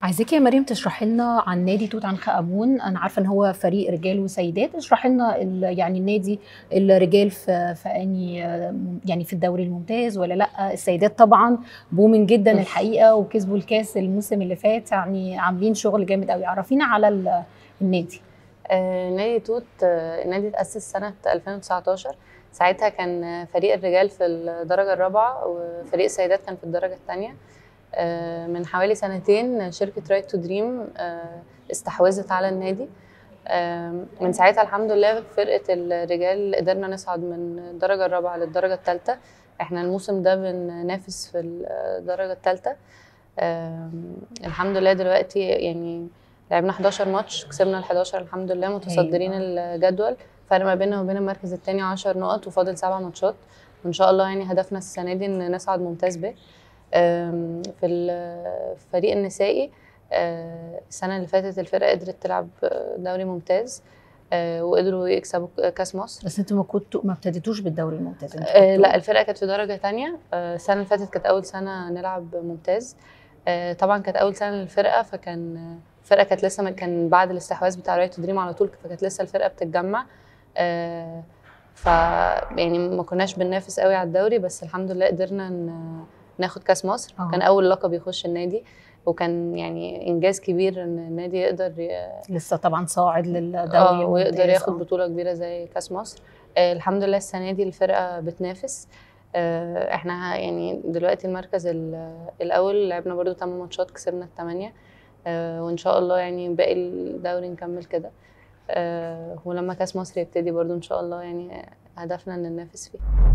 عايزاكي يا مريم تشرحي لنا عن نادي توت عنخ امون انا عارفه ان هو فريق رجال وسيدات اشرحي لنا ال- يعني النادي الرجال في في اني يعني في الدوري الممتاز ولا لا السيدات طبعا بومن جدا الحقيقه وكسبوا الكاس الموسم اللي فات يعني عاملين شغل جامد قوي عرفينا على ال- النادي آه، نادي توت آه، النادي اتأسس سنة 2019 ساعتها كان آه، فريق الرجال في الدرجة الرابعة وفريق السيدات كان في الدرجة الثانية من حوالي سنتين شركة رايت تو دريم استحوذت على النادي آه، من ساعتها الحمد لله فرقة الرجال قدرنا نصعد من الدرجة الرابعة للدرجة الثالثة احنا الموسم ده بننافس في الدرجة الثالثة الحمد لله دلوقتي يعني لعبنا 11 ماتش كسبنا ال 11 الحمد لله متصدرين الجدول فرق ما بيننا وبين المركز الثاني 10 نقط وفاضل سبع ماتشات وان شاء الله يعني هدفنا السنه دي ان نصعد ممتاز ب آم، في الفريق النسائي آه، السنه اللي فاتت الفرقه قدرت تلعب دوري ممتاز آه، وقدروا يكسبوا كاس مصر بس انتوا ما كنتوا ما ابتديتوش بالدوري الممتاز انتوا آه، كنتوا- لا الفرقه كانت في درجه تانية آه، السنه اللي فاتت كانت اول سنه نلعب ممتاز آه، طبعا كانت اول سنه للفرقه فكان آه، الفرقه كانت لسه ما- كان بعد الاستحواذ بتاع رايت دريم على طول فكانت لسه الفرقه بتتجمع آه، ف يعني ما كناش بننافس قوي على الدوري بس الحمد لله قدرنا ن- ناخد كاس مصر آه. كان اول لقب يخش النادي وكان يعني انجاز كبير ان النادي يقدر ي- لسه طبعا صاعد للدوري اه ويقدر الممتاز. ياخد آه. بطوله كبيره زي كاس مصر آه الحمد لله السنه دي الفرقه بتنافس آه احنا يعني دلوقتي المركز ال- الاول لعبنا برضو 8 ماتشات كسبنا الثمانيه آه وان شاء الله يعني باقي الدوري نكمل كده آه ولما كاس مصر يبتدي برضو ان شاء الله يعني هدفنا ان ننافس فيه